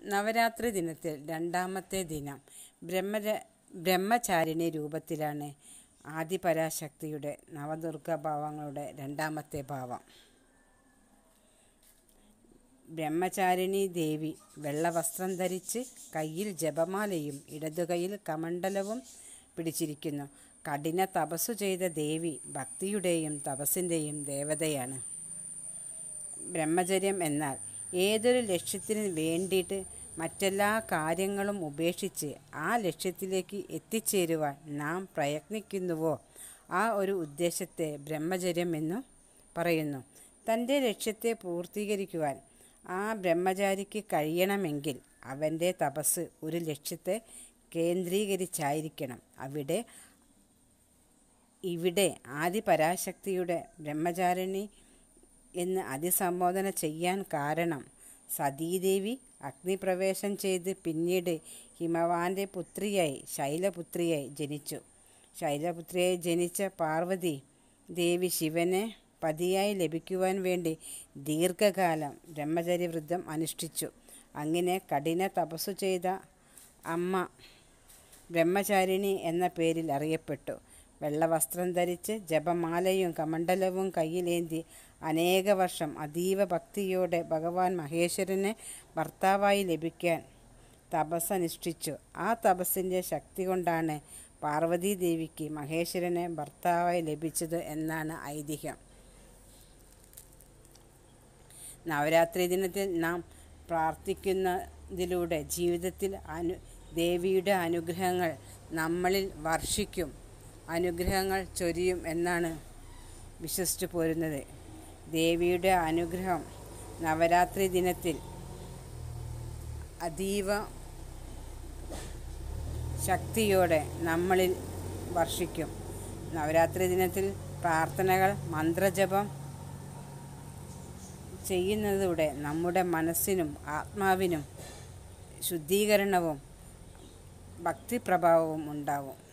നവരാത്രി ദിനത്തിൽ രണ്ടാമത്തെ ദിനം ബ്രഹ്മര ബ്രഹ്മചാരിണി രൂപത്തിലാണ് ആദിപരാശക്തിയുടെ നവദുർഗ ഭാവങ്ങളുടെ രണ്ടാമത്തെ ഭാവം ബ്രഹ്മചാരിണി ദേവി വെള്ളവസ്ത്രം ധരിച്ച് കയ്യിൽ ജപമാലയും ഇടതുകൈയിൽ കമണ്ഡലവും പിടിച്ചിരിക്കുന്നു കഠിന തപസ്സു ചെയ്ത ദേവി ഭക്തിയുടെയും തപസ്സിൻ്റെയും ദേവതയാണ് ബ്രഹ്മചര്യം എന്നാൽ ഏതൊരു ലക്ഷ്യത്തിന് വേണ്ടിയിട്ട് മറ്റെല്ലാ കാര്യങ്ങളും ഉപേക്ഷിച്ച് ആ ലക്ഷ്യത്തിലേക്ക് എത്തിച്ചേരുവാൻ നാം പ്രയത്നിക്കുന്നുവോ ആ ഒരു ഉദ്ദേശത്തെ ബ്രഹ്മചര്യം എന്നു പറയുന്നു തൻ്റെ ലക്ഷ്യത്തെ പൂർത്തീകരിക്കുവാൻ ആ ബ്രഹ്മചാരിക്ക് കഴിയണമെങ്കിൽ അവൻ്റെ തപസ് ഒരു ലക്ഷ്യത്തെ കേന്ദ്രീകരിച്ചായിരിക്കണം അവിടെ ഇവിടെ ആദിപരാശക്തിയുടെ ബ്രഹ്മചാരിണി എന്ന് അതിസംബോധന ചെയ്യാൻ കാരണം സതീദേവി അഗ്നിപ്രവേശം ചെയ്ത് പിന്നീട് ഹിമവാന്റെ പുത്രിയായി ശൈലപുത്രിയായി ജനിച്ചു ശൈലപുത്രിയായി ജനിച്ച പാർവതി ദേവി ശിവനെ പതിയായി ലഭിക്കുവാൻ വേണ്ടി ദീർഘകാലം ബ്രഹ്മചര്യവ്രതം അനുഷ്ഠിച്ചു അങ്ങനെ കഠിന തപസ്സു ചെയ്ത അമ്മ ബ്രഹ്മചാരിണി എന്ന പേരിൽ അറിയപ്പെട്ടു വെള്ളവസ്ത്രം ധരിച്ച് ജപമാലയും കമണ്ഡലവും കയ്യിലേന്തി അനേക വർഷം അതീവ ഭക്തിയോടെ ഭഗവാൻ മഹേശ്വരനെ ഭർത്താവായി ലഭിക്കാൻ തപസ്സനുഷ്ഠിച്ചു ആ തപസ്സിൻ്റെ ശക്തി കൊണ്ടാണ് പാർവതീ ദേവിക്ക് മഹേശ്വരനെ ഭർത്താവായി ലഭിച്ചത് എന്നാണ് ഐതിഹ്യം നവരാത്രി ദിനത്തിൽ നാം പ്രാർത്ഥിക്കുന്നതിലൂടെ ജീവിതത്തിൽ അനു ദേവിയുടെ അനുഗ്രഹങ്ങൾ നമ്മളിൽ വർഷിക്കും അനുഗ്രഹങ്ങൾ ചൊരിയും എന്നാണ് വിശ്വസിച്ചു പോരുന്നത് ദേവിയുടെ അനുഗ്രഹം നവരാത്രി ദിനത്തിൽ അതീവ ശക്തിയോടെ നമ്മളിൽ വർഷിക്കും നവരാത്രി ദിനത്തിൽ പ്രാർത്ഥനകൾ മന്ത്രജപം ചെയ്യുന്നതിലൂടെ നമ്മുടെ മനസ്സിനും ആത്മാവിനും ശുദ്ധീകരണവും ഭക്തിപ്രഭാവവും ഉണ്ടാവും